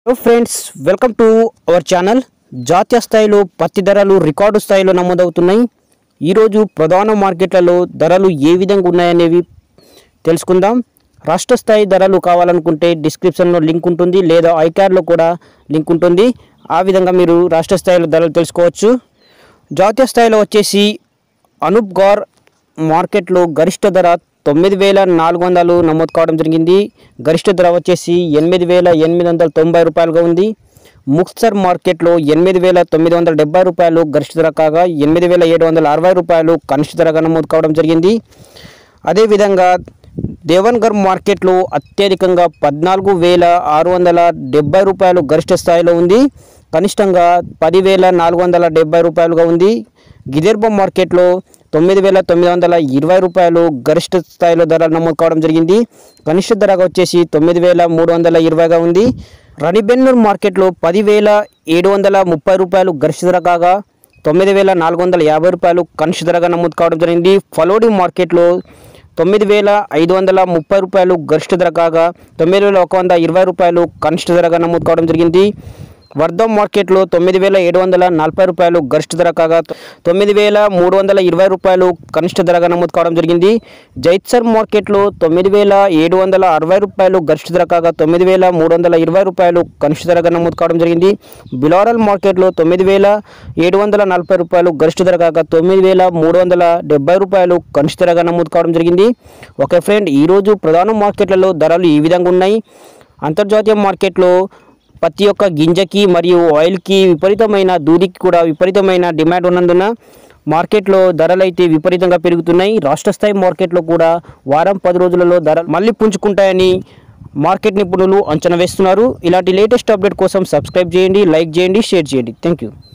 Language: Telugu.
hello friends welcome to our channel జాతీయ స్థాయిలో పత్తి ధరలు రికార్డు స్థాయిలో నమోదవుతున్నాయి ఈరోజు ప్రధాన మార్కెట్లలో ధరలు ఏ విధంగా ఉన్నాయనేవి తెలుసుకుందాం రాష్ట్ర స్థాయి ధరలు కావాలనుకుంటే డిస్క్రిప్షన్లో లింక్ ఉంటుంది లేదా ఐకార్డ్లో కూడా లింక్ ఉంటుంది ఆ విధంగా మీరు రాష్ట్ర స్థాయిలో ధరలు తెలుసుకోవచ్చు జాతీయ స్థాయిలో వచ్చేసి అనూప్ గౌర్ మార్కెట్లో గరిష్ట ధర తొమ్మిది వేల నాలుగు వందలు నమోదు కావడం జరిగింది గరిష్ట ధర వచ్చేసి ఎనిమిది వేల ఎనిమిది వందల తొంభై రూపాయలుగా ఉంది ముక్సర్ మార్కెట్లో ఎనిమిది వేల తొమ్మిది వందల డెబ్బై రూపాయలు గరిష్ట ధర కాగా ఎనిమిది వేల ఏడు వందల అరవై రూపాయలు కనిష్ట ధరగా నమోదు కావడం జరిగింది అదేవిధంగా దేవన్గర్ మార్కెట్లో అత్యధికంగా పద్నాలుగు వేల ఆరు వందల డెబ్బై రూపాయలు గరిష్ట స్థాయిలో ఉంది కనిష్టంగా పదివేల నాలుగు వందల డెబ్బై రూపాయలుగా ఉంది గిదెర్బ మార్కెట్లో తొమ్మిది వేల తొమ్మిది వందల ఇరవై రూపాయలు గరిష్ట స్థాయిలో ధర నమోదు కావడం జరిగింది కనిష్ట ధర వచ్చేసి తొమ్మిది వేల మూడు వందల ఇరవైగా ఉంది రనిబెన్నూర్ మార్కెట్లో పదివేల ఏడు వందల ముప్పై రూపాయలు గరిష్ట ధర కాగా తొమ్మిది వేల నాలుగు వందల యాభై రూపాయలు కనిష్ట ధరగా నమోదు కావడం జరిగింది ఫలోడి మార్కెట్లో తొమ్మిది వేల ఐదు వందల ముప్పై రూపాయలు గరిష్ట ధర కాగా తొమ్మిది వేల ఒక వంద ఇరవై రూపాయలు కనిష్ట ధరగా నమోదు కావడం జరిగింది వర్ధం మార్కెట్లో తొమ్మిది వేల ఏడు వందల నలభై రూపాయలు గరిష్ట ధర కాగా తొమ్మిది వేల మూడు వందల ఇరవై రూపాయలు కనిష్ట ధరగా నమోదు కావడం జరిగింది జైత్సర్ మార్కెట్లో తొమ్మిది వేల ఏడు వందల అరవై రూపాయలు గరిష్ట ధర కాగా తొమ్మిది వేల మూడు వందల ఇరవై రూపాయలు కనిష్ట ధరగా నమోదు కావడం జరిగింది బిలారల్ మార్కెట్లో తొమ్మిది వేల ఏడు వందల నలభై రూపాయలు గరిష్ట ధర కాగా తొమ్మిది వేల మూడు వందల డెబ్బై రూపాయలు కనిష్ట ధరగా నమోదు కావడం జరిగింది ఓకే ఫ్రెండ్ ఈరోజు ప్రధాన మార్కెట్లలో ధరలు ఈ విధంగా ఉన్నాయి అంతర్జాతీయ మార్కెట్లో పత్తి యొక్క గింజకి మరియు ఆయిల్కి విపరీతమైన దూదికి కూడా విపరీతమైన డిమాండ్ ఉన్నందున మార్కెట్లో ధరలు అయితే విపరీతంగా పెరుగుతున్నాయి రాష్ట్ర స్థాయి మార్కెట్లో కూడా వారం పది రోజులలో ధరలు మళ్ళీ పుంజుకుంటాయని మార్కెట్ నిపుణులు అంచనా వేస్తున్నారు ఇలాంటి లేటెస్ట్ అప్డేట్ కోసం సబ్స్క్రైబ్ చేయండి లైక్ చేయండి షేర్ చేయండి థ్యాంక్ యూ